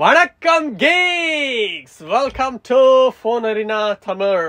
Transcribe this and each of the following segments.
வணக்கம் geeks welcome to Phone Arena Tamil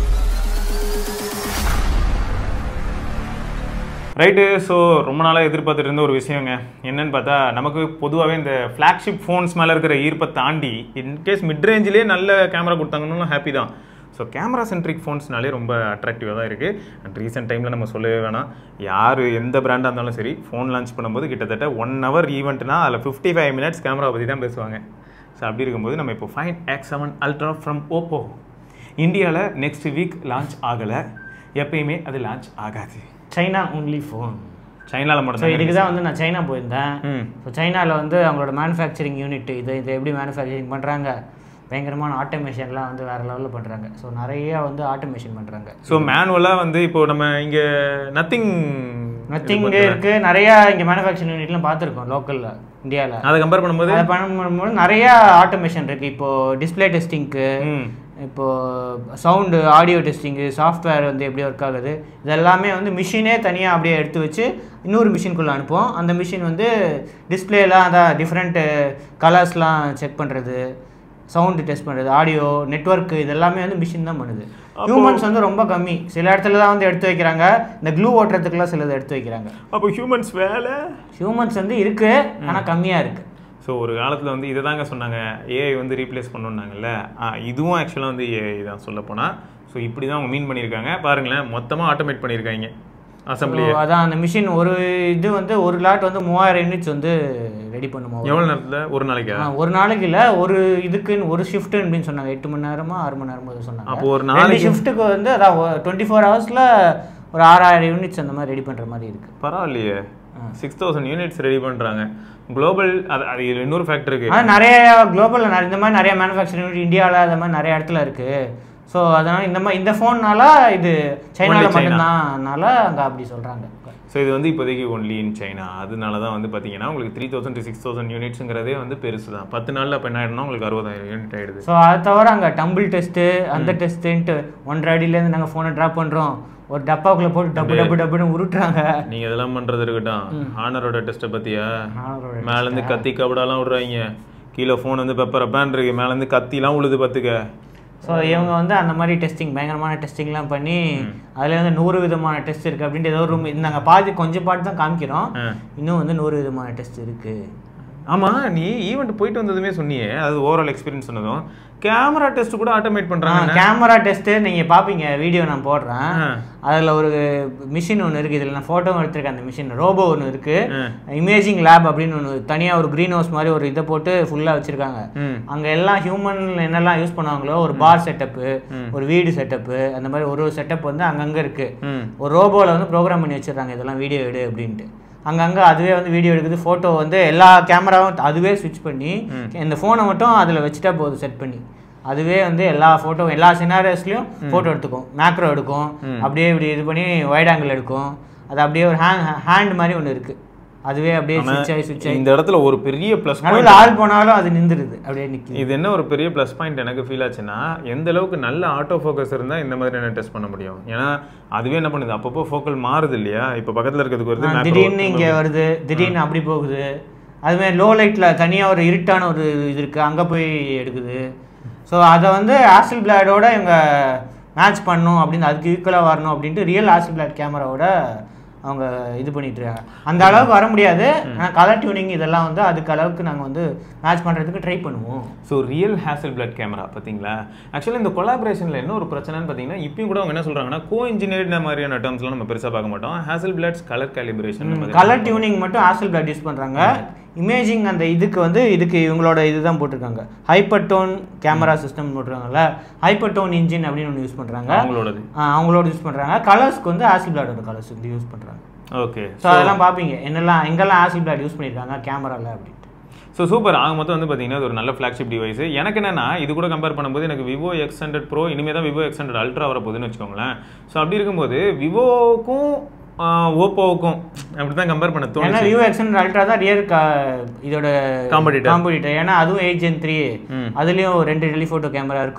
right so ரொம்ப நாளாக எதிர்பார்த்துட்டு இருந்த ஒரு விஷயங்க என்னன்னு பார்த்தா நமக்கு பொதுவாகவே இந்த ஃப்ளாக்ஷிப் ஃபோன்ஸ் மேலே இருக்கிற ஈர்ப்பை தாண்டி இன்கேஸ் மிட் ரேஞ்சிலே நல்ல கேமரா கொடுத்தாங்கன்னு ஹாப்பி தான் ஸோ கேமரா சென்ட்ரிக் ஃபோன்ஸ்னாலே ரொம்ப அட்ராக்டிவாக தான் இருக்குது அண்ட் ரீசெண்ட் டைமில் நம்ம சொல்லவே வேணாம் யார் எந்த பிராண்டாக இருந்தாலும் சரி ஃபோன் லான்ச் பண்ணும்போது கிட்டத்தட்ட ஒன் ஹவர் ஈவெண்ட்னா அதில் ஃபிஃப்டி ஃபைவ் மினிட்ஸ் கேமரா பற்றி தான் பேசுவாங்க ஸோ அப்படி இருக்கும்போது நம்ம இப்போ Find X seven Ultra from Oppo இந்தியாவில் நெக்ஸ்ட் வீக் லான்ச் ஆகலை எப்பயுமே அது லான்ச் ஆகாது சைனா ஒன்லி ஃபோன் சைனால ஸோ மட்டும் இதுக்கு தான் வந்து நான் சைனா போயிருந்தேன் ம் ஸோ சைனாவில் வந்து அவங்களோட மேனுஃபேக்சரிங் யூனிட் இது இது எப்படி மேனுஃபேக்சரிங் பண்ணுறாங்க பயங்கரமான ஆட்டோமேஷன்லாம் வந்து வேறு லெவலில் பண்ணுறாங்க ஸோ நிறையா வந்து ஆட்டோமேஷன் பண்ணுறாங்க ஸோ மேனுவலாக வந்து இப்போ நம்ம இங்க நத்திங் நத்திங் இருக்குது நிறையா இங்கே மேனுஃபேக்சரிங் யூனிட்லாம் பார்த்துருக்கோம் லோக்கலில் இந்தியாவில் அதை கம்பேர் பண்ணும்போது அதை பண்ணும்போது நிறையா ஆட்டோமேஷன் இருக்குது இப்போது டிஸ்பிளே டெஸ்டிங்க்கு ம் இப்போ சவுண்டு ஆடியோ டெஸ்டிங்கு சாஃப்ட்வேர் வந்து எப்படி ஒர்க் ஆகுது இதெல்லாமே வந்து மிஷினே தனியாக அப்படியே எடுத்து வச்சு இன்னொரு மிஷின்குள்ளே அனுப்புவோம் அந்த மிஷின் வந்து டிஸ்பிளேலாம் அதான் டிஃப்ரெண்ட்டு கலர்ஸ்லாம் செக் பண்ணுறது சவுண்டு டெஸ்ட் பண்ணுறது ஆடியோ நெட்வொர்க் இதெல்லாமே வந்து மிஷின் தான் பண்ணுது ஹியூமன்ஸ் வந்து ரொம்ப கம்மி சில இடத்துல தான் வந்து எடுத்து வைக்கிறாங்க இந்த க்ளூ ஓட்டுறதுக்குலாம் சிலது எடுத்து வைக்கிறாங்க அப்போ ஹியூமன்ஸ் வேலை ஹியூமன்ஸ் வந்து இருக்குது ஆனால் கம்மியாக இருக்குது ஸோ ஒரு காலத்தில் வந்து இதை தாங்க சொன்னாங்க ஏஐ வந்து ரீப்ளேஸ் பண்ணுன்னாங்கல்ல ஆ, இதுவும் ஆக்சுவலாக வந்து ஏஐ தான் சொல்ல போனால் ஸோ இப்படி தான் அவங்க மீன் பண்ணியிருக்காங்க பாருங்களேன் மொத்தமாக ஆட்டோமேட் பண்ணியிருக்காங்க அசம்பிளி So, அதான் அந்த மிஷின் ஒரு இது வந்து ஒரு லாட் வந்து மூவாயிரம் யூனிட்ஸ் வந்து ரெடி பண்ணுமா எவ்வளோ நேரத்தில் ஒரு நாளைக்கா ஆ, ஒரு நாளைக்கு இல்ல ஒரு இதுக்குன்னு ஒரு ஷிஃப்ட் அப்படின்னு சொன்னாங்க எட்டு மணி நேரமா ஆறு மணி நேரமோ ஏதோ சொன்னாங்க அப்போ ஒரு ரெண்டு நாளைக்கு ஷிஃப்ட்டுக்கு வந்து அதான் டுவெண்ட்டி ஃபோர் ஹவர்ஸ்ல ஒரு ஆறாயிரம் யூனிட்ஸ் அந்த மாதிரி ரெடி பண்ற மாதிரி இருக்கு பரவாயில்லையே சிக்ஸ் தௌசண்ட் யூனிட்ஸ் ரெடி பண்ணுறாங்க குளோபல் அது அது இதுல இன்னொரு ஃபேக்டர் இருக்கு ஆனால் நிறைய குளோபல் இந்த மாதிரி நிறைய மேனுஃபேக்சரிங் யூனிட் இந்தியாவில் அந்த மாதிரி நிறைய இடத்துல இருக்கு ஸோ அதனால இந்த மாதிரி இந்த ஃபோன்னால இது சைனால Only China. மட்டும்தான்னால அங்க அப்படி சொல்றாங்க ஸோ இது வந்து இப்போதைக்கு ஒன்லி இன் சைனா அதனால தான் வந்து பார்த்தீங்கன்னா உங்களுக்கு three thousand to six thousand யூனிட்ஸுங்கிறதே வந்து பெருசு தான் பத்து நாளில் இப்போ என்ன ஆயிடும்னா உங்களுக்கு அறுபதாயிரம் யூனிட் ஆயிடுது ஸோ அதை தவிர அங்கே டம்பிள் டெஸ்ட்டு அந்த டெஸ்ட்டுன்ட்டு ஒன்றரை அடியிலேருந்து நாங்கள் ஃபோனை ட்ராப் பண்ணுறோம் ஒரு டப்பாக்குள்ளே போட்டு டப்பு டப்பு டப்புன்னு உருட்டுறாங்க நீங்கள் இதெல்லாம் பண்ணுறது இருக்கட்டும் ஹானரோட டெஸ்ட்டை பற்றியா ஆனரோட மேலேருந்து கத்தி கபடாலாம் விடுறாங்க கீழே ஃபோன் வந்து பெப்பர் பேன் இருக்கு மேலேருந்து கத்திலாம் உழுது பார்த்துக்க ஸோ இவங்க வந்து அந்த மாதிரி டெஸ்டிங் பயங்கரமான டெஸ்டிங்லாம் பண்ணி அதில் வந்து நூறு விதமான டெஸ்ட் இருக்குது அப்படின்ட்டு ஏதோ ஒரு நாங்கள் பாதி கொஞ்சம் பாட்டு தான் காமிக்கிறோம் ஆ. இன்னும் வந்து நூறு விதமான டெஸ்ட் இருக்குது ஆமாம் நீ ஈவெண்ட் போயிட்டு வந்ததுமே சொன்னியே அது ஓவரால் எக்ஸ்பீரியன்ஸ் சொன்னதும் கேமரா டெஸ்ட் கூட ஆட்டோமேட் பண்ணுறாங்க கேமரா டெஸ்ட்டு நீங்கள் பார்ப்பீங்க வீடியோ நான் போடுறேன் ஆ. அதில் ஒரு மிஷின் ஒன்று இருக்குது இதில் நான் ஃபோட்டோவும் எடுத்திருக்கேன் அந்த மிஷின் ரோபோ ஒன்று இருக்குது ஆ. இமேஜிங் லேப் அப்படின்னு ஒன்று தனியாக ஒரு க்ரீன் ஹவுஸ் மாதிரி ஒரு இதை போட்டு ஃபுல்லாக வச்சுருக்காங்க ம் அங்கே எல்லாம் ஹியூமன் என்னெல்லாம் யூஸ் பண்ணுவாங்களோ ஒரு பார் செட்டப்பு ஒரு வீடு செட்டப்பு அந்த மாதிரி ஒரு ஒரு செட்டப் வந்து அங்கங்கே இருக்குது ம் ஒரு ரோபோவில் வந்து ப்ரோக்ராம் பண்ணி வச்சிடுறாங்க இதெல்லாம் வீடியோ எடு அப்படின்ட்டு அங்கங்கே அதுவே வந்து வீடியோ எடுக்குது ஃபோட்டோ வந்து எல்லா கேமராவும் அதுவே ஸ்விட்ச் பண்ணி இந்த ஃபோனை மட்டும் அதில் வச்சுட்டா போதும் செட் பண்ணி அதுவே வந்து எல்லா ஃபோட்டோ எல்லா சினாரியோஸ்லையும் ஃபோட்டோ எடுத்துக்கும் மேக்ரோ எடுக்கும் அப்படியே இப்படி இது பண்ணி வைட் ஆங்கிள் எடுக்கும் அது அப்படியே ஒரு ஹேண்ட் ஹேண்ட் மாதிரி ஒன்று இருக்குது அதுவே அப்படியே ஸ்விட்ச் ஆகி ஸ்விட்ச் ஆகி இந்த இடத்துல ஒரு பெரிய ப்ளஸ் நடுவில் ஆள் போனாலும் அது நின்றுடுது அப்படியே நிற்கிது இது என்ன ஒரு பெரிய ப்ளஸ் பாயிண்ட் எனக்கு ஃபீல் ஆச்சுன்னா எந்த அளவுக்கு நல்ல ஆட்டோ ஃபோக்கஸ் இருந்தால் இந்த மாதிரி என்ன டெஸ்ட் பண்ண முடியும் ஏன்னா அதுவே என்ன பண்ணுது அப்பப்போ ஃபோக்கல் மாறுது இல்லையா இப்போ பக்கத்தில் இருக்கிறதுக்கு வருது macro திடீர்னு இங்கே வருது திடீர்னு அப்படி போகுது அதுமாதிரி லோ லைட்டில் தனியாக ஒரு இருட்டான ஒரு இது இருக்குது அங்கே போய் எடுக்குது ஸோ அதை வந்து ஆசில் பிளாடோட இவங்க மேட்ச் பண்ணணும் அப்படின்னு அதுக்கு ஈக்குவலாக வரணும் அப்படின்ட்டு ரியல் ஆசில் பிளாட் கேமராவோட அவங்க இது பண்ணிட்டு இருக்காங்க அந்த அளவுக்கு வர முடியாது ஆனால் கலர் டியூனிங் இதெல்லாம் வந்து அதுக்கு அளவுக்கு நாங்கள் வந்து மேட்ச் பண்ணுறதுக்கு ட்ரை பண்ணுவோம் so real Hasselblad camera பார்த்தீங்களா ஆக்சுவலாக இந்த கொலாபரேஷனில் என்ன ஒரு பிரச்சனைன்னு பார்த்தீங்கன்னா இப்பயும் கூட அவங்க என்ன சொல்கிறாங்கன்னா கோ இன்ஜினியர்ட் மாதிரியான டேர்ம்ஸ்லாம் நம்ம பெருசாக பார்க்க மாட்டோம் Hasselblads colour calibration colour tuning மட்டும் ஆசில் பிளாட் யூஸ் பண்ணுறாங்க இமேஜிங் அந்த இதுக்கு வந்து இதுக்கு இவங்களோட இதுதான் போட்டிருக்காங்க ஹைப்பர் டோன் கேமரா சிஸ்டம் போட்டிருக்காங்கல்ல ஹைப்பர் டோன் இன்ஜின் அப்படின்னு ஒன்று யூஸ் பண்ணுறாங்க அவங்களோடது அவங்களோட யூஸ் பண்ணுறாங்க கலர்ஸ்க்கு வந்து ஆசில் பிளாடோட கலர்ஸ் வந்து யூஸ் பண்ணுறாங்க ஓகே ஸோ அதெல்லாம் பார்ப்பீங்க என்னெல்லாம் எங்கெல்லாம் ஆசில் பிளாட் யூஸ் பண்ணியிருக்காங்க கேமராவில் அப்படின்ட்டு ஸோ சூப்பர் ஆக மொத்தம் வந்து பார்த்தீங்கன்னா இது ஒரு நல்ல ஃப்ளாக்ஷிப் டிவைஸ் எனக்கு என்னன்னா இது கூட கம்பேர் பண்ணும்போது எனக்கு விவோ எக்ஸ் ஹண்ட்ரட் ப்ரோ இனிமேல் தான் விவோ எக்ஸ் ஹண்ட்ரட் அல்ட்ரா வரப்போகுதுன்னு வச்சுக்கோங்களேன் ஸோ அப்படி இருக்கும்போது விவோவுக்கும் ஓப்போவுக்கும் அப்படி தான் கம்பேர் பண்ண ஏன்னா தோணுச்சு விவோ எக்ஸன் அல்ட்ரா தான் ரியர் இதோட Competitor. காம்படிட்டர் ஏன்னா அதுவும் எயிட் ஜென் த்ரீ ம். அதுலேயும் ரெண்டு டெலிஃபோட்டோ கேமரா இருக்கும்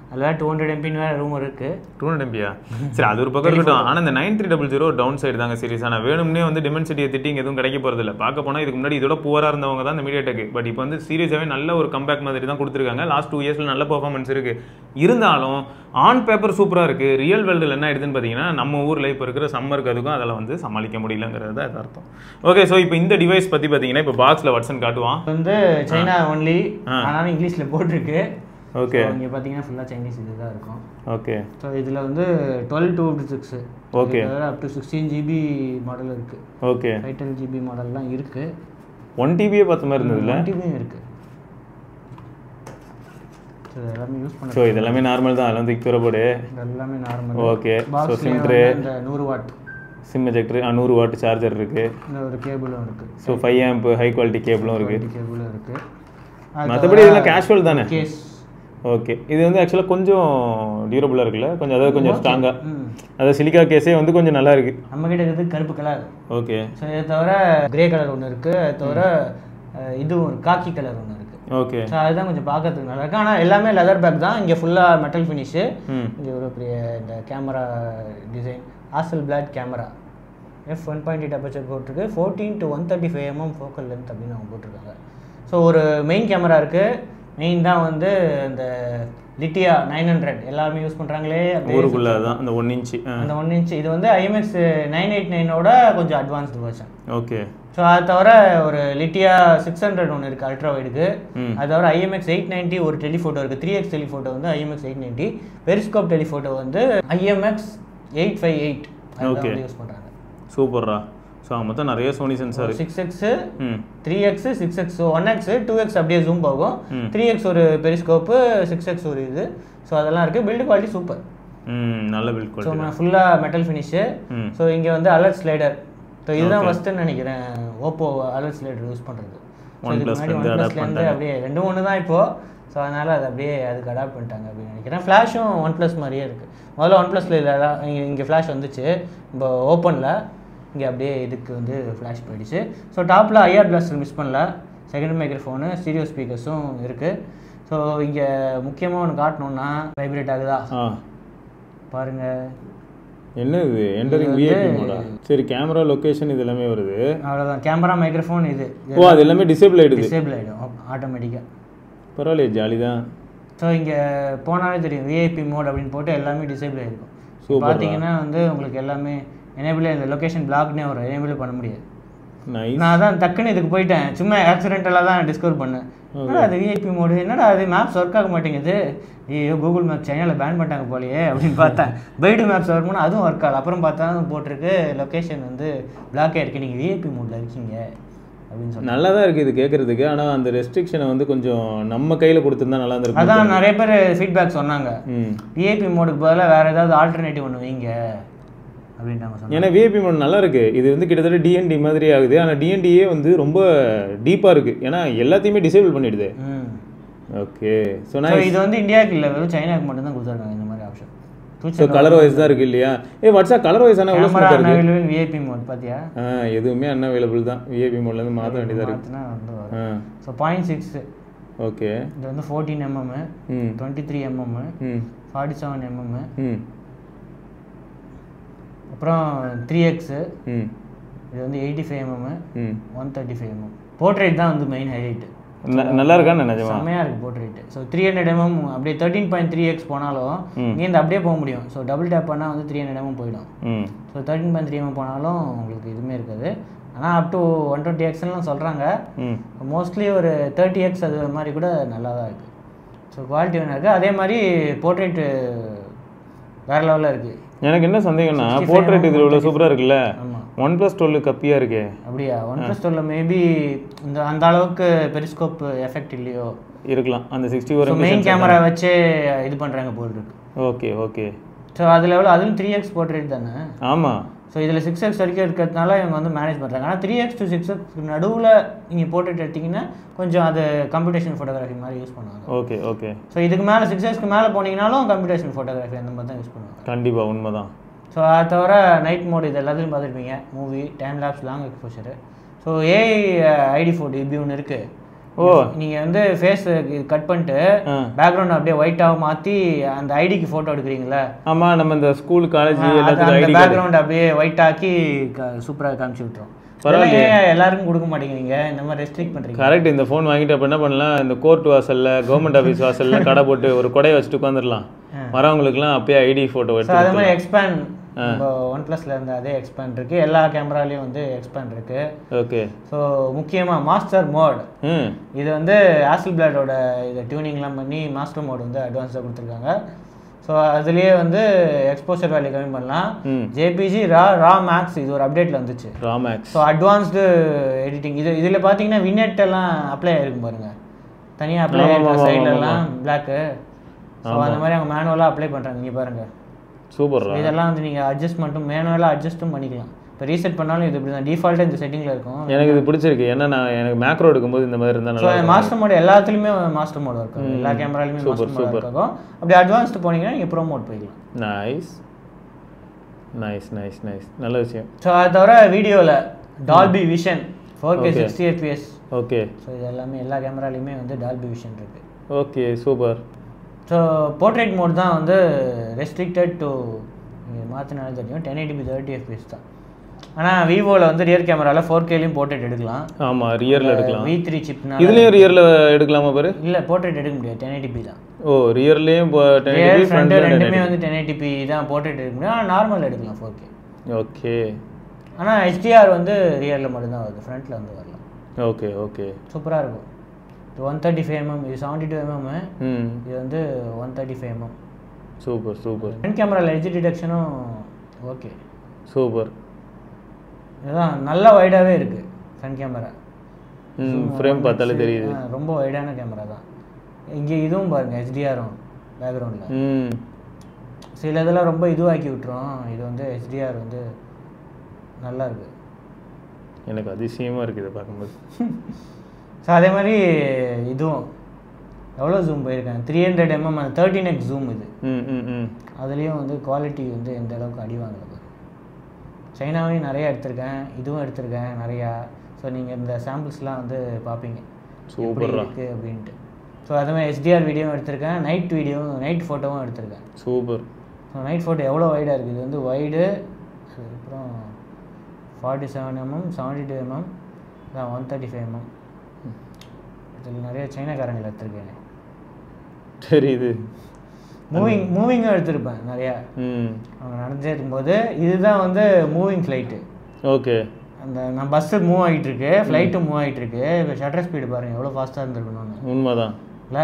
அதில் டூ ஹண்ட்ரட் எம்பின்னு வேறு ரூம் இருக்குது டூ ஹண்ட்ரட் எம்பியா சரி அது ஒரு பக்கம் இருக்கட்டும் ஆனால் இந்த nine three double zero down side தாங்க சீரிஸ் ஆனால் வேணும்னே வந்து டிமென்சிட்டியை திட்டிங் எதுவும் கிடைக்க போகிறது இல்லை பார்க்க போனால் இதுக்கு முன்னாடி இதோட புவராக இருந்தவங்க தான் இந்த மீடியாடெக் பட் இப்போ வந்து சீரியஸாகவே நல்ல ஒரு கம்பேக் மாதிரி தான் கொடுத்துருக்காங்க லாஸ்ட் டூ இயர்ஸில் நல்ல பர்ஃபார்மன்ஸ் இருக்குது இருந்தாலும் ஆன் பேப்பர் சூப்பராக இருக்குது ரியல் வேர்ல்டில் என்ன ஆயிடுதுன்னு பார்த்தீங்கன்னா நம்ம ஊரில் இப்போ இருக்கிற சம்மருக்கு அதுக்கும் அதில் வந்து சமாளிக்க முடியலங்கிறது தான் இது அர்த்தம் ஓகே ஸோ இப்போ இந்த டிவைஸ் பற்றி பார்த்தீங்கன்னா இப்போ பாக்ஸில் வட்சன் காட்டுவான் வந்து சைனா ஒன்லி ஆனாலும் இங்கிலீஷில் போட்டிருக்கு ஓகே இங்கே பார்த்தீங்கன்னா ஃபுல்லாக சைனீஸ் இது தான் இருக்கும் ஓகே ஸோ இதில் வந்து twelve two fifty six Okay. Up to sixteen GB model இருக்குது ஓகே ஃபைவ் டென் ஜிபி மாடல்லாம் இருக்குது ஒன் டிபியே பார்த்த மாதிரி இருந்ததுல டிவியும் இருக்குது ஸோ எல்லாமே யூஸ் பண்ண ஸோ இதெல்லாமே நார்மல் தான் அதில் வந்து தூர போடு எல்லாமே நார்மல் ஓகே ஸோ பாக்ஸ்லேயே சிம்ட்ரு இந்த நூறு வாட் சிம் எஜெக்டர் நூறு வாட் சார்ஜர் இருக்குது இந்த ஒரு கேபிளும் இருக்குது so five amp high quality கேபிளும் இருக்குது கேபிளும் இருக்குது மற்றபடி இதெல்லாம் கேஷுவல் தானே கேஸ் ஓகே இது வந்து ஆக்சுவலாக கொஞ்சம் டியூரபுளாக இருக்குல்ல கொஞ்சம் அதாவது கொஞ்சம் ஸ்ட்ராங்காக ம் அதாவது சிலிக்கா கேஸே வந்து கொஞ்சம் நல்லா இருக்கு நம்ம கிட்ட இருக்குது கருப்பு கலர் ஓகே ஸோ இதை தவிர கிரே கலர் ஒன்று இருக்குது அது தவிர அஹ், இதுவும் ஒரு காக்கி கலர் ஒன்று இருக்குது ஓகே ஸோ அதுதான் கொஞ்சம் பார்க்கறதுக்கு நல்லா இருக்கு ஆனால் எல்லாமே லெதர் பேக் தான் இங்கே ஃபுல்லாக மெட்டல் ஃபினிஷு ம் இங்கே ஒரு பெரிய இந்த camera design Hasselblad camera F one point eight aperture போட்டிருக்கு fourteen to one thirty five mm focal length அப்படின்னு அவங்க போட்டிருக்காங்க ஸோ ஒரு மெயின் கேமரா இருக்குது மெயின் தான் வந்து இந்த லிட்டியா நைன் ஹண்ட்ரட் எல்லாருமே யூஸ் பண்ணுறாங்களே அந்த ஊருக்குள்ளே தான் அந்த ஒன் இன்ச்சு அந்த ஒன் இன்ச் இது வந்து ஐஎம்எக்ஸ் நைன் எயிட் நைனோட கொஞ்சம் அட்வான்ஸ்டு வெர்ஷன் ஓகே ஸோ அது தவிர ஒரு லிட்டியா சிக்ஸ் ஹண்ட்ரட் ஒன்று இருக்குது அல்ட்ரா வைடுக்கு ம். அது தவிர ஐஎம்எக்ஸ் எயிட் நைன்ட்டி ஒரு டெலிஃபோட்டோ இருக்குது த்ரீ எக்ஸ் டெலிஃபோட்டோ வந்து IMX eight ninety periscope telephoto வந்து IMX eight five eight Okay. Use பண்ணுறாங்க சூப்பர்ரா ஸோ மொத்தம் நிறைய சோனி சென்சார் சிக்ஸ் எக்ஸு ம் three X six X one X two X அப்படியே ஜூம் போகும் ம். த்ரீ எக்ஸ் ஒரு பெரிஸ்கோப்பு சிக்ஸ் எக்ஸ் ஒரு இது ஸோ அதெல்லாம் இருக்குது பில்டு குவாலிட்டி சூப்பர் ம் நல்ல பில்ட் ஸோ குவாலிட்டி ஃபுல்லாக மெட்டல் ஃபினிஷு ம் ஸோ இங்கே வந்து அலர்ட் ஸ்லைடர் ஸோ இதுதான் Okay. ஃபஸ்ட்டுன்னு நினைக்கிறேன் ஓப்போ அலர்ட் ஸ்லைடர் யூஸ் பண்ணுறது OnePlus ல இருந்து adapt பண்ணிட்டாங்க. அப்படியே ரெண்டும் ஒன்று தான் இப்போது ஸோ அதனால் அது அப்படியே அதுக்கு அடாப்ட் பண்ணிட்டாங்க அப்படின்னு நினைக்கிறேன் ஃப்ளாஷும் ஒன் ப்ளஸ் மாதிரியே இருக்குது முதல்ல ஒன் ப்ளஸில் இல்லை இங்கே இங்கே ஃப்ளாஷ் வந்துச்சு இப்போ ஓப்பனில் இங்கே அப்படியே இதுக்கு வந்து ஃப்ளாஷ் போயிடுச்சு ஸோ டாப்பில் ஐஆர் பிளாஸ்டர் மிஸ் பண்ணல செகண்ட் மைக்ரோஃபோனு ஸ்டீரியோ ஸ்பீக்கர்ஸும் இருக்குது ஸோ இங்கே முக்கியமாக ஒன்று காட்டணுன்னா வைப்ரேட் ஆகுதா ஆ பாருங்கள் என்ன இது என்டரிங் விஐபி மோடா சரி கேமரா லொகேஷன் இது எல்லாமே வருது அவ்வளோதான் கேமரா மைக்ரோஃபோன் இது ஓ அது எல்லாமே டிசேபிள் ஆயிடுது டிசேபிள் ஆகிடும் ஆட்டோமேட்டிக்காக பரவாயில்லையே ஜாலி தான் ஸோ இங்கே போனாலே தெரியும் விஐபி மோட் அப்படின்னு போட்டு எல்லாமே டிசேபிள் ஆகிருக்கும் Super-ஆ. பார்த்தீங்கன்னா வந்து உங்களுக்கு எல்லாமே எனேபிள் இந்த லொக்கேஷன் பிளாக்னே வரும் எனேபிள் பண்ண முடியாது நைஸ் நான் அதான் டக்குன்னு இதுக்கு போயிட்டேன் சும்மா ஆக்சிடென்டலாக தான் டிஸ்கவர் பண்ணேன் என்னடா அது விஐபி மோடு என்னடா அது மேப்ஸ் ஒர்க் ஆக மாட்டேங்குது ஐயோ கூகுள் மேப் சைனாவில் பேன் பண்ணிட்டாங்க போலயே அப்படின்னு பார்த்தேன் பைடு மேப்ஸ் ஒர்க் பண்ணால் அதுவும் ஒர்க் ஆகல அப்புறம் பார்த்தா போட்டிருக்கு லொக்கேஷன் வந்து பிளாக் ஆகிருக்கு நீங்கள் விஐபி மோடில் இருக்கீங்க அப்படின்னு சொல்லி நல்லா தான் இருக்குது இது கேட்குறதுக்கு ஆனால் அந்த ரெஸ்ட்ரிக்ஷனை வந்து கொஞ்சம் நம்ம கையில் கொடுத்துருந்தா நல்லா இருந்திருக்கும் அதான் நிறைய பேர் ஃபீட்பேக் சொன்னாங்க ம் விஐபி மோடுக்கு பதிலாக வேறு ஏதாவது ஆல்டர்னேட்டிவ் ஒன்று வைங்க அப்படின்ட்டாங்க சொன்னாங்க ஏன்னா விஐபி மோட் நல்லா இருக்கு இது வந்து கிட்டத்தட்ட டிஎன்டி மாதிரி ஆகுது ஆனால் டிஎன்டியே வந்து ரொம்ப டீப்பாக இருக்கு ஏன்னா எல்லாத்தையுமே டிசேபிள் பண்ணிடுது ம் ஓகே ஸோ ஸோ நான் இது வந்து இந்தியாவுக்கு இல்லை வெறும் சைனாக்கு மட்டும் தான் கொடுத்துருக்காங்க இந்த மாதிரி ஆப்ஷன் ஸோ கலர் வைஸ் தான் இருக்கு இல்லையா ஏ வாட்ஸ்அப் கலர் வைஸ் ஆனால் எவ்வளோ கேமரா ஸ்மூத்தாக இருக்கு அவைலபிள் விஐபி மோட் பார்த்தியா ஆ எதுவுமே அன்அவைலபிள் தான் விஐபி மோட்லேருந்து மாற்ற வேண்டியதாக இருக்கு மாற்றினா வந்து வரும் ஆ ஸோ பாயிண்ட் சிக்ஸ் ஓகே இது வந்து ஃபோர்டீன் எம்எம் ம் டுவெண்ட்டி த்ரீ எம்எம் ம் ஃபார்ட்டி செவன் எம்எம் ம் அப்புறம் த்ரீ எக்ஸு ம் இது வந்து எயிட்டி ஃபைவ் எம்எம் ம் one thirty five mm portrait தான் வந்து மெயின் ஹைலைட்டு ந- நல்லா இருக்கான்னு நினைச்சேன் செம்மையாக இருக்குது portrait so three hundred mm அப்படியே தேர்ட்டின் பாயிண்ட் த்ரீ எக்ஸ் போனாலும் ம். இங்கேருந்து அப்படியே போக முடியும் ஸோ டபுள் டேப் பண்ணால் வந்து த்ரீ ஹண்ட்ரட் எம்எம் போயிடும் ம் so thirteen point three mm போனாலும் உங்களுக்கு இதுவுமே இருக்காது ஆனால் அப் டு ஒன் டுவெண்ட்டி எக்ஸ்லாம் சொல்கிறாங்க ம் மோஸ்ட்லி ஒரு தேர்ட்டி எக்ஸ் அது மாதிரி கூட நல்லா தான் இருக்குது ஸோ குவாலிட்டி வேணும் இருக்குது அதே மாதிரி போர்ட்ரேட்டு வேறு லெவலில் இருக்குது எனக்கு என்ன சந்தேகம்னா 65 போர்ட்ரேட் இதில் இவ்வளோ சூப்பராக இருக்குல்ல ஆமாம் ஒன் ப்ளஸ் டுவெல் கப்பியாக இருக்கே அப்படியா ஒன் ப்ளஸ் டுவெல்ல மேபி இந்த அந்த அளவுக்கு பெரிஸ்கோப் எஃபெக்ட் இல்லையோ இருக்கலாம் அந்த சிக்ஸ்டி ஸோ ஒரு மெயின் கேமரா வச்சு இது பண்ணுறாங்க போல் இருக்கு ஓகே ஓகே ஸோ அதில் எவ்வளோ அதுவும் த்ரீ எக்ஸ் போர்ட்ரேட் தானே ஆமாம் ஸோ இதில் சிக்ஸ் எக்ஸ் வரைக்கும் இருக்கிறதுனால இவங்க வந்து மேனேஜ் பண்ணுறாங்க ஆனால் three X to six X நடுவில் நீங்கள் போர்ட்ரேட் எடுத்தீங்கன்னா கொஞ்சம் அது கம்ப்யூட்டேஷன் ஃபோட்டோகிராஃபி மாதிரி யூஸ் பண்ணுவாங்க ஓகே ஓகே ஸோ இதுக்கு மேலே சிக்ஸ் எக்ஸ்க்கு மேலே போனீங்கனாலும் கம்ப்யூட்டேஷன் ஃபோட்டோகிராஃபி அந்த மாதிரி தான் யூஸ் பண்ணுவாங்க கண்டிப்பாக உண்மைதான் ஸோ அது தவிர நைட் மோட் இது எல்லாத்தையும் பார்த்துருப்பீங்க movie time lapse long exposure so AI ID four இப்படி ஒன்று இருக்குது ஓ நீங்கள் வந்து ஃபேஸ் கட் பண்ணிட்டு ஆ. பேக்ரவுண்ட் அப்படியே ஒயிட்டாக மாற்றி அந்த ஐடிக்கு ஃபோட்டோ எடுக்கிறீங்களா ஆமா நம்ம இந்த ஸ்கூல் காலேஜ் அது எல்லாத்துக்கும் அந்த ஐடி பேக்ரவுண்ட் அப்படியே ஒயிட் ஆக்கி சூப்பராக காமிச்சு விட்டுரும் பரவாயில்லையே. இதெல்லாம் ஏன் எல்லாருக்கும் கொடுக்க மாட்டேங்கிறீங்க இந்த மாதிரி ரெஸ்ட்ரிக்ட் பண்ணுறீங்க கரெக்ட் இந்த ஃபோன் வாங்கிட்டு அப்ப என்ன பண்ணலாம் இந்த கோர்ட் வாசல்ல கவர்மெண்ட் ஆஃபீஸ் வாசல்ல கடை போட்டு ஒரு கொடையை வச்சுட்டு உட்காந்துடலாம் வரவங்களுக்குலாம் அப்பயே ஐடி ஃபோட்டோ ஸோ எடுத்து அதே மாதிரி எக்ஸ்பேண்ட் இப்போ ஒன் ப்ளஸில் இருந்த அதே எக்ஸ்பேண்ட் இருக்குது எல்லா கேமராலையும் வந்து எக்ஸ்பேண்ட் இருக்குது ஓகே ஸோ முக்கியமாக மாஸ்டர் மோட் ம் இது வந்து ஆசில் பிளாடோட இதை டியூனிங்லாம் பண்ணி மாஸ்டர் மோட் வந்து அட்வான்ஸாக கொடுத்துருக்காங்க ஸோ அதுலேயே வந்து எக்ஸ்போசர் வேல்யூ கம்மி பண்ணலாம் ம் ஜேபிஜி ரா ரா மேக்ஸ் இது ஒரு அப்டேட்டில் வந்துச்சு ராமேக்ஸ் ஸோ அட்வான்ஸ்டு எடிட்டிங் இது இதில் பார்த்தீங்கன்னா வினெட் எல்லாம் அப்ளை ஆயிருக்கும் பாருங்க தனியாக அப்ளை ஆமா, ஆயிருக்கும் ஆமா, சைட்லலாம் பிளாக்கு ஸோ அந்த மாதிரி அவங்க மேனுவலாக அப்ளை பண்ணுறாங்க இங்கே பாருங்க சூப்பர்ரா இதெல்லாம் வந்து நீங்கள் அட்ஜஸ்ட் மட்டும் மேனுவலாக அட்ஜஸ்ட்டும் பண்ணிக்கலாம் இப்போ ரீசெட் பண்ணாலும் இது இப்படி தான் டிஃபால்ட்டாக இந்த செட்டிங்கில் இருக்கும் எனக்கு இது பிடிச்சிருக்கு ஏன்னா நான் எனக்கு மேக்ரோ எடுக்கும்போது இந்த மாதிரி இருந்தா ஸோ நல்லா இருக்கும். மாஸ்டர் மோட் எல்லாத்துலேயுமே மாஸ்டர் மோட் ஒர்க் ஆகும் எல்லா கேமராலையுமே மாஸ்டர் மோட் ஒர்க் ஆகும் அப்படி அட்வான்ஸ்டு போனீங்கன்னா நீங்கள் ப்ரோ மோட் போய்க்கலாம் நைஸ் நைஸ் நைஸ் நைஸ் நல்ல விஷயம் ஸோ அது தவிர வீடியோவில் Dolby Vision four K Okay. Sixty FPS okay so இது எல்லாமே எல்லா கேமராலையுமே வந்து டால்பி விஷன் இருக்குது okay super so portrait mode தான் வந்து ரெஸ்ட்ரிக்டட் டு நீங்கள் மாற்றினாலும் தெரியும் டென் எயிட்டி தேர்ட்டி எஃபிஎஸ் தான் ஆனால் விவோவில் வந்து ரியர் கேமராவில் ஃபோர் கேலையும் போர்ட்ரேட் எடுக்கலாம் ஆமா ரியர்ல எடுக்கலாம் வி த்ரீ சிப்னா இதுலயும் ரியர்ல எடுக்கலாமா பாரு இல்லை போர்ட்ரேட் எடுக்க முடியாது டென் எயிட்டிபி தான் ஓ ரியர்லயும் ரியர் ஃப்ரண்ட் ரெண்டுமே வந்து டென் எயிட்டிபி தான் போர்ட்ரேட் எடுக்க முடியும் ஆனால் நார்மல் எடுக்கலாம் ஃபோர் கே ஓகே ஆனால் ஹெச்டிஆர் வந்து ரியரில் மட்டும்தான் வருது ஃப்ரண்ட்டில் வந்து வரலாம் ஓகே ஓகே சூப்பராக இருக்கும் இது ஒன் தேர்ட்டி ஃபைவ் எம்எம் இது செவன்ட்டி டூ எம்எம் ம் இது வந்து one thirty five mm super super front கேமராவில் எட்ஜ் டிடெக்ஷனும் ஓகே சூப்பர் இதுதான் நல்ல வைடாகவே இருக்குது ஃப்ரண்ட் கேமரா ம் ஃப்ரேம் பார்த்தாலே தெரியுது ரொம்ப வைடான கேமரா தான் இங்கே இதுவும் பாருங்கள் ஹெச்டிஆரும் பேக்ரவுண்டில் ம் சில இதெல்லாம் ரொம்ப இதுவாக்கி விட்டுரும் இது வந்து ஹெச்டிஆர் வந்து நல்லா இருக்கு எனக்கு அதிசயமா இருக்கு இதை பார்க்கும்போது ஸோ அதே மாதிரி இதுவும் எவ்வளோ ஜூம் போயிருக்காங்க த்ரீ ஹண்ட்ரட் எம்எம் அந்த தேர்ட்டின் எக்ஸ் ஜூம் இது ம் ம் ம் அதுலேயும் வந்து குவாலிட்டி வந்து எந்த அளவுக்கு அடி வாங்கல பாரு. சைனாவையும் நிறைய எடுத்திருக்கேன் இதுவும் எடுத்திருக்கேன் நிறையா ஸோ நீங்கள் இந்த சாம்பிள்ஸ்லாம் வந்து பார்ப்பீங்க எப்படி சூப்பர்ரா இருக்குது அப்படின்ட்டு ஸோ அதே மாதிரி ஹெச்டிஆர் வீடியோவும் எடுத்திருக்கேன் நைட் வீடியோவும் நைட் ஃபோட்டோவும் எடுத்திருக்கேன் சூப்பர் ஸோ நைட் ஃபோட்டோ எவ்வளோ வைடாக இருக்குது இது வந்து வைடு அதுக்கப்புறம் forty seven mm seventy two mm one thirty five mm இதில் நிறைய சைனாக்காரங்கள் எடுத்திருக்கேன் தெரியுது மூவிங் மூவிங்கும் எடுத்திருப்பேன் நிறையா ம் அவங்க நடந்தே இருக்கும்போது இதுதான் வந்து மூவிங் ஃப்ளைட்டு ஓகே அந்த நான் பஸ்ஸு மூவ் ஆகிட்டு இருக்கு ஃப்ளைட்டும் மூவ் ஆகிட்டு இருக்கு இப்போ ஷட்டர் ஸ்பீடு பாருங்கள் எவ்வளோ ஃபாஸ்ட்டாக இருந்திருக்கணும்னு உண்மைதான் இல்லை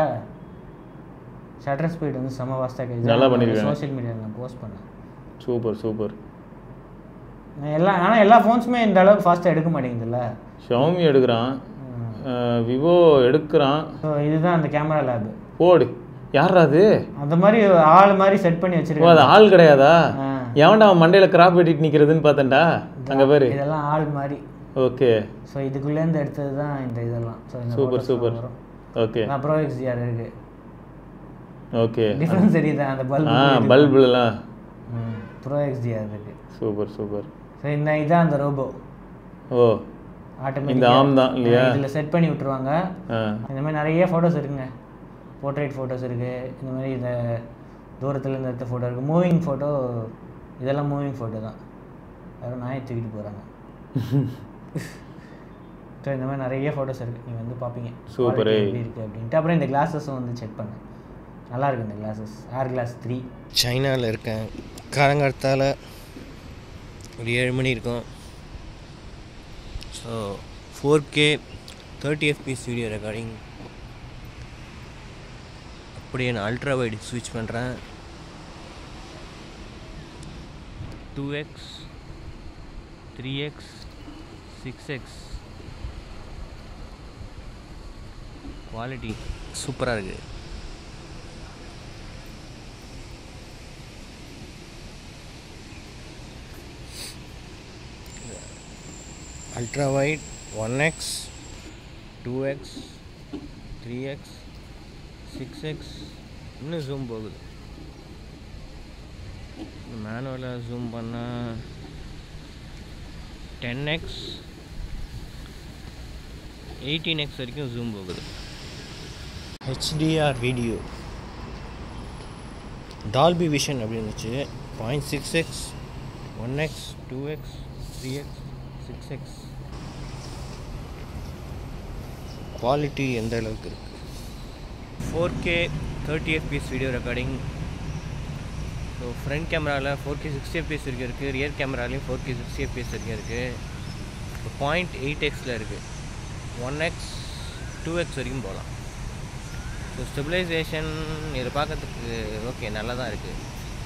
ஷட்டர் ஸ்பீடு வந்து செம்ம ஃபாஸ்ட்டாக நல்லா பண்ணிருக்காங்க. சோஷியல் மீடியாவில் நான் போஸ்ட் பண்ணேன் சூப்பர் சூப்பர் நான் எல்லா ஆனால் எல்லா ஃபோன்ஸுமே இந்த அளவுக்கு ஃபாஸ்ட்டாக எடுக்க மாட்டேங்குதுல்ல ஷாமி எடுக்கிறான் விவோ எடுக்கிறான் ஸோ இதுதான் அந்த கேமரா லேபு போடு யாரா அது அந்த மாதிரி ஆள் மாதிரி செட் பண்ணி ஓ வச்சிருக்காங்க அது ஆள் கிடையாதா ஆ. எவன்டா அவன் மண்டையில கிராப் வெட்டிட்டு நிக்கிறதுன்னு பார்த்தேன்டா அங்க பேரு இதெல்லாம் ஆள் மாதிரி ஓகே ஸோ இதுக்குள்ளேருந்து எடுத்தது தான் இந்த இதெல்லாம் ஸோ இந்த சூப்பர் photos சூப்பர் எல்லாம் வரும் ஓகே அப்புறம் எக்ஸ்டிஆர் இருக்கு ஓகே டிஃப்ரென்ஸ் தெரியுதா அந்த ஆ பல்பு பல்புலாம் ப்ரோ எக்ஸ்டிஆர் இருக்கு சூப்பர் சூப்பர் ஸோ இந்த இதான் அந்த ரோபோ ஓ ஆட்டோமேட்டிக் இந்த ஆம் தான் இல்லையா இதில் செட் பண்ணி விட்டுருவாங்க ஆ இந்த மாதிரி நிறைய ஃபோட்டோஸ் இருக்குங்க போர்ட்ரேட் ஃபோட்டோஸ் இருக்குது இந்த மாதிரி இந்த தூரத்துல இருந்து எடுத்த ஃபோட்டோ இருக்குது மூவிங் ஃபோட்டோ இதெல்லாம் மூவிங் ஃபோட்டோ தான் யாரும் நாயை தூக்கிட்டு போகிறாங்க ஸோ இந்த மாதிரி நிறைய ஃபோட்டோஸ் இருக்குது நீங்கள் வந்து பார்ப்பீங்க Super. quality எப்படி இருக்குது அப்படின்ட்டு அப்புறம் இந்த கிளாஸஸும் வந்து செக் பண்ணேன் நல்லா இருக்கு இந்த கிளாஸஸ் ஏர் கிளாஸ் த்ரீ சைனாவில் இருக்கேன் காலங்காலத்தால் ஒரு ஏழு மணி இருக்கும் so four K thirty FPS video recording அப்படியே நான் அல்ட்ரா வைடு ஸ்விட்ச் பண்ணுறேன் two X three X six X quality சூப்பராக இருக்குது ultra wide one X two X three X six X இன்னும் ஜூம் போகுது மேனுவலாக ஜூம் பண்ணால் டென் எக்ஸ் எயிட்டீன் எக்ஸ் வரைக்கும் ஜூம் போகுது ஹெச்டிஆர் வீடியோ டால்பி விஷன் அப்படின்னு இருந்துச்சு point six X one X two X three X six X quality எந்த அளவுக்கு இருக்குது four K thirty FPS video recording so front கேமராவில் ஃபோர் கே சிக்ஸ்டி எஃபிஎஸ் வரைக்கும் இருக்குது ரியர் கேமராலையும் ஃபோர் கே சிக்ஸ்டி எஃபிஎஸ் வரைக்கும் இருக்குது பாயிண்ட் எயிட் எக்ஸில் இருக்குது ஒன் எக்ஸ் டூ எக்ஸ் வரைக்கும் போகலாம் ஸோ ஸ்டெபிலைசேஷன் இதை பார்க்கறதுக்கு ஓகே நல்லா தான் இருக்குது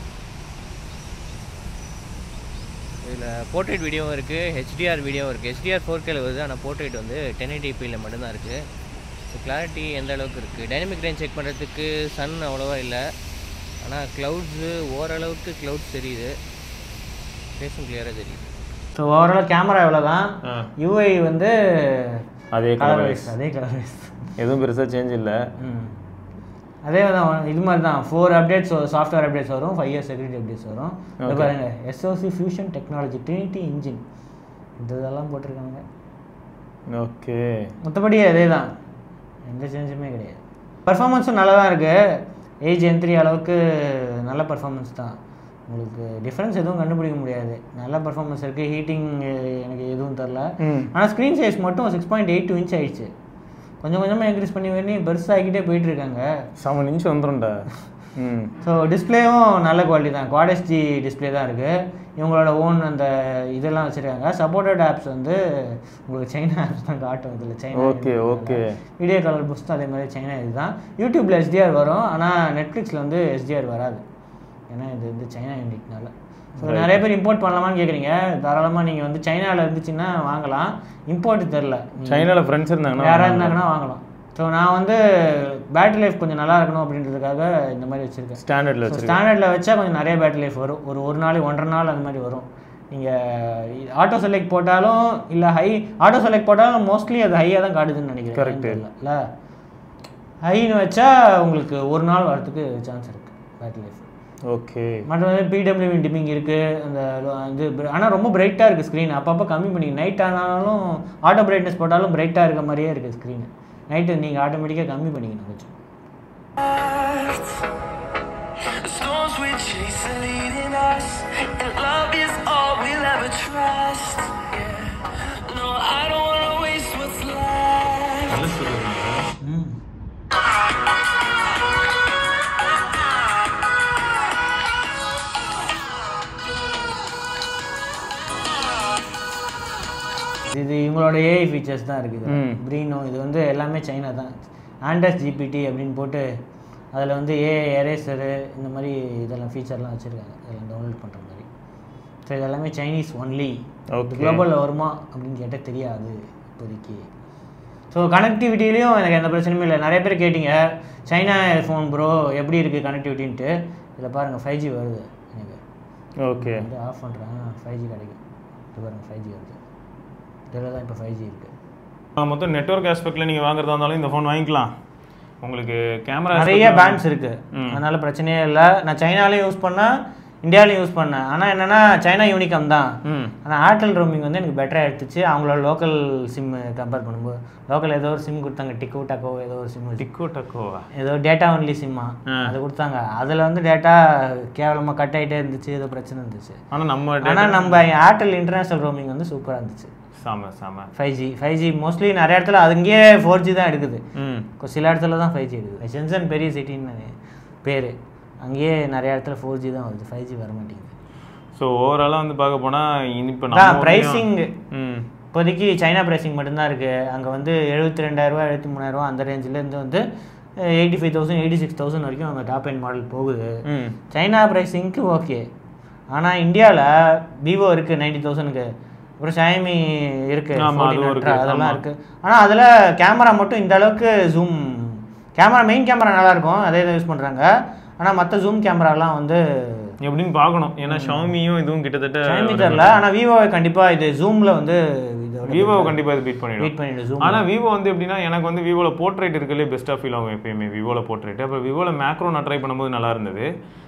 இதில் போர்ட்ரேட் வீடியோவும் இருக்குது ஹெச்டிஆர் வீடியோவும் இருக்குது ஹெச்டிஆர் ஃபோர் கேல வருது ஆனால் போர்ட்ரேட் வந்து டென் எயிட்டிபியில் மட்டும்தான் இருக்குது ஸோ கிளாரிட்டி எந்த அளவுக்கு இருக்குது டைனமிக் ரேஞ்ச் செக் பண்ணுறதுக்கு சன் அவ்வளோவா இல்லை ஆனால் க்ளவுட்ஸு ஓரளவுக்கு க்ளவுட்ஸ் தெரியுது ஃபேஸும் கிளியராக தெரியுது ஸோ ஓவரால் கேமரா எவ்வளோ தான் ஆ. யூஐ வந்து அதே கலர் கலர் வைஸ் அதே கலர் வைஸ் எதுவும் பெருசாக சேஞ்ச் இல்லை ம் அதே தான் இது மாதிரி தான் ஃபோர் அப்டேட்ஸ் சாஃப்ட்வேர் அப்டேட்ஸ் வரும் ஃபைவ் இயர்ஸ் செக்யூரிட்டி அப்டேட்ஸ் வரும் இது Okay. பாருங்க SOC fusion technology Trinity engine இந்த இதெல்லாம் போட்டிருக்காங்க ஓகே மற்றபடி அதே தான் எந்த சேஞ்சுமே கிடையாது பர்ஃபார்மன்ஸும் நல்லா தான் இருக்குது ஏஜ் என்ட்ரி அளவுக்கு நல்ல பர்ஃபார்மன்ஸ் தான் உங்களுக்கு டிஃப்ரென்ஸ் எதுவும் கண்டுபிடிக்க முடியாது நல்ல பர்ஃபார்மன்ஸ் இருக்குது ஹீட்டிங் எனக்கு எதுவும் தெரில ம். ஆனால் ஸ்க்ரீன் சைஸ் மட்டும் six point eight two inch ஆயிடுச்சு கொஞ்சம் கொஞ்சமாக இன்க்ரீஸ் பண்ணி பண்ணி பெருசாகிக்கிட்டே போயிட்டு இருக்காங்க செவன் இன்ச் வந்துடும்டா ம் ஸோ டிஸ்ப்ளேவும் நல்ல குவாலிட்டி தான் குவாட் ஹெச்டி டிஸ்ப்ளே தான் இருக்குது இவங்களோட ஓன் அந்த இதெல்லாம் வச்சுருக்காங்க சப்போர்ட்டட் ஆப்ஸ் வந்து உங்களுக்கு சைனா ஆப்ஸ் தான் காட்டும் இதில் China Okay, okay. Video colour புஸ்தும் அதே மாதிரி சைனா இதுதான் யூடியூப்பில் எஸ்டிஆர் வரும் ஆனால் நெட்ஃப்ளிக்ஸில் வந்து எஸ்டிஆர் வராது ஏன்னா இது வந்து சைனா யூனிட்னால ஸோ நிறைய பேர் இம்போர்ட் பண்ணலாமான்னு கேட்குறீங்க தாராளமாக நீங்கள் வந்து சைனாவில் இருந்துச்சுன்னா வாங்கலாம் இம்போர்ட் தெரில சைனால ஃப்ரெண்ட்ஸ் இருந்தாங்கன்னா யாராக இருந்தாங்கன்னா வாங்கலாம் ஸோ நான் வந்து பேட்டரி லைஃப் கொஞ்சம் நல்லா இருக்கணும் அப்படின்றதுக்காக இந்த மாதிரி வச்சுருக்கேன் ஸ்டாண்டர்டில் வச்சிருக்கேன் ஸ்டாண்டர்டில் வச்சா கொஞ்சம் நிறைய பேட்டரி லைஃப் வரும் ஒரு ஒரு நாள் ஒன்றரை நாள் அந்த மாதிரி வரும் நீங்கள் ஆட்டோ செலக்ட் போட்டாலும் இல்லை ஹை ஆட்டோ செலக்ட் போட்டாலும் மோஸ்ட்லி அது ஹையாக தான் காட்டுதுன்னு நினைக்கிறேன் Correct. இல்லை ஹைன்னு வச்சா உங்களுக்கு ஒரு நாள் வரதுக்கு சான்ஸ் இருக்குது பேட்டரி லைஃப் ஓகே மற்ற பிடபிள்யூ டிமிங் இருக்குது அந்த lo- இது ஆனால் ரொம்ப பிரைட்டாக இருக்குது ஸ்க்ரீன் அப்பப்போ கம்மி பண்ணி நைட் ஆனாலும் ஆட்டோ பிரைட்னஸ் போட்டாலும் பிரைட்டாக இருக்க மாதிரியே இருக்குது ஸ்க்ரீன் நைட்டு நீங்கள் ஆட்டோமேட்டிக்காக கம்மி பண்ணிக்கணும் கொஞ்சம் The storms we chase are leading us, and love is all we'll ever trust. Yeah. No, I don't wanna waste what's left. நல்ல சொல்லுங்க ம் இது இவங்களோட ஏஐ ஃபீச்சர்ஸ் தான் இருக்குது ம். ப்ரீனோ இது வந்து எல்லாமே சைனா தான் ஆண்டஸ் ஜிபிடி அப்படின்னு போட்டு அதில் வந்து ஏஐ எரேசரு இந்த மாதிரி இதெல்லாம் ஃபீச்சர்லாம் வச்சுருக்காங்க இதெல்லாம் டவுன்லோட் பண்ணுற மாதிரி ஸோ இதெல்லாமே சைனீஸ் ஒன்லி Okay. குளோபலில் வருமா அப்படின்னு கேட்டால் தெரியாது இப்போதைக்கு ஸோ கனெக்டிவிட்டிலையும் எனக்கு எந்த பிரச்சனையும் இல்லை நிறைய பேர் கேட்டிங்க சைனா ஃபோன் ப்ரோ எப்படி இருக்குது கனெக்டிவிட்டின்ட்டு இதில் பாருங்கள் ஃபைவ் ஜி வருது எனக்கு ஓகே வந்து ஆஃப் பண்ணுறேன் ஃபைவ் ஜி கிடைக்கும் இது பாருங்கள் ஃபைவ் ஜி வருது இதில் தான் இப்போ ஃபைவ் ஜி இருக்குது மொத்தம் நெட்வொர்க் ஆஸ்பெக்டில் நீங்கள் வாங்குறதா இருந்தாலும் இந்த ஃபோன் வாங்கிக்கலாம் உங்களுக்கு கேமரா நிறைய பேண்ட்ஸ் இருக்கு ம். அதனால பிரச்சனையே இல்லை நான் சைனாலையும் யூஸ் பண்ணேன் இந்தியாலையும் யூஸ் பண்ணேன் ஆனால் என்னன்னா சைனா யூனிகம் தான் ம் ஆனால் ஏர்டெல் ரோமிங் வந்து எனக்கு பெட்டராக எடுத்துச்சு அவங்களோட லோக்கல் சிம் கம்பேர் பண்ணும்போது லோக்கல் ஏதோ ஒரு சிம் கொடுத்தாங்க டிக்கோ டக்கோ ஏதோ ஒரு சிம் டிக்கோ டக்கோவா ஏதோ டேட்டா ஒன்லி சிம்மா ஆ. அது கொடுத்தாங்க அதில் வந்து டேட்டா கேவலமாக கட் ஆகிட்டே இருந்துச்சு ஏதோ பிரச்சனை இருந்துச்சு ஆனால் நம்ம ஆனால் நம்ம ஏர்டெல் இன்டர்நேஷனல் ரோமிங் வந்து சூப்பராக இருந்துச்சு சாம சாம five G five G mostly நிறைய இடத்துல அங்கேயே ஃபோர் ஜி தான் எடுக்குது ம் கொ- சில இடத்துல தான் ஃபைவ் ஜி எடுக்குது சென்சன் பெரிய சிட்டின்னு பேர் அங்கேயே நிறைய இடத்துல ஃபோர் ஜி தான் வருது ஃபைவ் ஜி வர மாட்டேங்குது ஸோ ஓவராலாக வந்து பார்க்க போனால் இப்போ அதான் நம்ம pricing. ம் இப்போதைக்கு சைனா ப்ரைஸிங் மட்டும்தான் இருக்குது அங்கே வந்து எழுபத்தி ரெண்டாயிரரூவா எழுபத்தி மூணாயிரரூவா அந்த ரேஞ்சிலேருந்து வந்து eighty five thousand eighty six thousand வரைக்கும் அங்கே டாப் எண்ட் மாடல் போகுது ம் சைனா ப்ரைஸிங்க்கு ஓகே ஆனால் இந்தியாவில் விவோ இருக்குது நைன்டி தௌசண்ட்க்கு அப்புறம் ஷாயமி இருக்குது ஆமா, அதுவும் இருக்கு. அதெல்லாம் ஆமா. இருக்குது ஆனால் அதில் கேமரா மட்டும் இந்த அளவுக்கு ஜூம் கேமரா மெயின் கேமரா நல்லாயிருக்கும் அதே தான் யூஸ் பண்ணுறாங்க ஆனால் மற்ற ஜூம் கேமராலாம் வந்து எப்படின்னு பார்க்கணும் ஏன்னா ஷாமியும் இதுவும் கிட்டத்தட்ட ஷாயமி தெரில ஆனால் விவோவை கண்டிப்பாக இது ஜூமில் வந்து இதோட விவோ கண்டிப்பாக இது பீட் பண்ணிடும் வெயிட் பண்ணிட்டு ஜூம் ஆனால் விவோ வந்து எப்படின்னா எனக்கு வந்து விவோவில் போர்ட்ரேட் இருக்கலே பெஸ்ட்டாக ஃபீல் ஆகும் எப்பயுமே விவோவில் போர்ட்ரேட் அப்புறம் விவோவில் மேக்ரோ நான் ட்ரை பண்ணும்போது நல்லா இருந்தது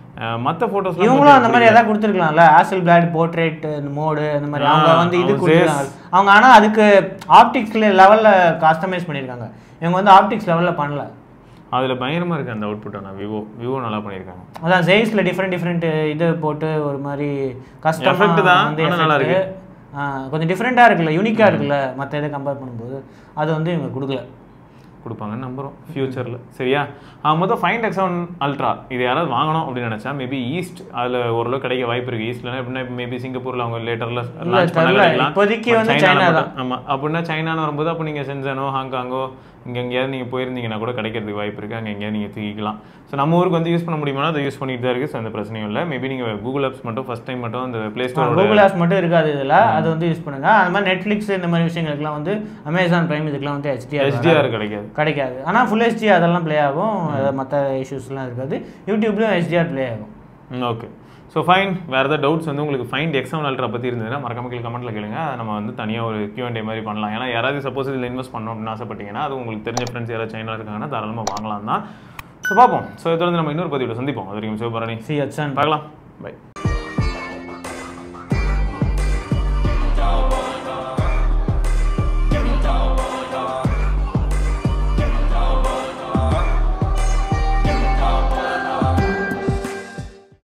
மற்ற ஃபோட்டோஸ் இவங்களும் அந்த மாதிரி எதாவது கொடுத்துருக்கலாம்ல ஆசல் பிளாட் போர்ட்ரேட் இந்த மோடு அந்த மாதிரி ஆ, அவங்க வந்து இது அவங்க கொடுத்துருக்காங்க அவங்க ஆனால் அதுக்கு ஆப்டிக்ஸ்ல லெவலில் கஸ்டமைஸ் பண்ணியிருக்காங்க இவங்க வந்து ஆப்டிக்ஸ் லெவலில் பண்ணல அதில் பயங்கரமாக இருக்குது அந்த அவுட்புட் ஆனால் விவோ விவோ நல்லா பண்ணியிருக்காங்க அதான் ஜெயிஸில் டிஃப்ரெண்ட் டிஃப்ரெண்ட் இது போட்டு ஒரு மாதிரி கஷ்டம் Effect தான், ஆனா நல்லா இருக்கு. கொஞ்சம் டிஃப்ரெண்ட்டாக இருக்குல்ல யூனிக்காக இருக்குல்ல மற்ற இதை கம்பேர் பண்ணும்போது அது வந்து இவங்க கொடுக்கல கொடுப்பாங்கன்னு நம்புகிறோம் ஃபியூச்சரில் சரியா ஆ, மொத்தம் ஃபைண்ட் எக்ஸ் செவன் அல்ட்ரா இது யாராவது வாங்கணும் அப்படின்னு நினச்சா மேபி ஈஸ்ட் அதில் ஓரளவு கிடைக்க வாய்ப்பு இருக்குது ஈஸ்ட்ல எப்படின்னா மேபி சிங்கப்பூரில் அவங்க லேட்டரில் லான்ச் பண்ண தெரியல. கிடைக்கலாம் இப்போதைக்கு வந்து China ல China மட்டும். ஆமா அப்படின்னா சைனான்னு வரும்போது அப்போ நீங்கள் சென்சனோ ஹாங்காங்கோ இங்கே எங்கேயாவது நீங்கள் போயிருந்தீங்கன்னா கூட கிடைக்கிறதுக்கு வாய்ப்பு இருக்குது அங்கே எங்கேயாவது நீங்கள் தூக்கிக்கலாம் ஸோ நம்ம ஊருக்கு வந்து யூஸ் பண்ண முடியுமா அதை யூஸ் பண்ணிட்டு தான் இருக்குது ஸோ அந்த பிரச்சனையும் இல்லை மேபி நீங்கள் கூகுள் ஆப்ஸ் மட்டும் ஃபஸ்ட் டைம் மட்டும் அந்த ப்ளே ஸ்டோரோட கூகுள் ஆப்ஸ் மட்டும் இருக்காது இதில் அது வந்து யூஸ் பண்ணுங்க அது மாதிரி நெட்ஃப்ளிக்ஸ் இந்த மாதிரி விஷயங்களுக்குலாம் வந்து அமேசான் பிரைம் இதுக்கெல்லாம் வந்து ஹெச்டிஆர் ஹெச்டிஆர் கிடைக்காது கிடைக்காது ஆனால் ஃபுல் ஹெச்டி அதெல்லாம் ப்ளே ஆகும் மற்ற இஷ்யூஸ்லாம் இருக்காது யூடியூப்லேயும் ஹெச்டிஆர் ப்ளே ஆகும் ஓகே ஸோ ஃபைன் வேறு ஏதாவது டவுட்ஸ் வந்து உங்களுக்கு ஃபைண்ட் எக்ஸாம் அல்ட்ரா பற்றி இருந்ததுன்னா மறக்காம கீழே கமெண்ட்டில் கேளுங்க அதை நம்ம வந்து தனியாக ஒரு Q&A மாதிரி பண்ணலாம் ஏன்னா யாராவது சப்போஸ் இதில் இன்வெஸ்ட் பண்ணணும் அப்படின்னு ஆசைப்பட்டீங்கன்னா அது உங்களுக்கு தெரிஞ்ச ஃப்ரெண்ட்ஸ் யாராவது சைனாவில் இருக்காங்கன்னா தாராளமாக வாங்கலாம் தான் ஸோ பார்ப்போம் ஸோ இதை வந்து நம்ம இன்னொரு பதிவில் சந்திப்போம் அது வரைக்கும் சிவபரணி சி ஹெச்என் பார்க்கலாம் பை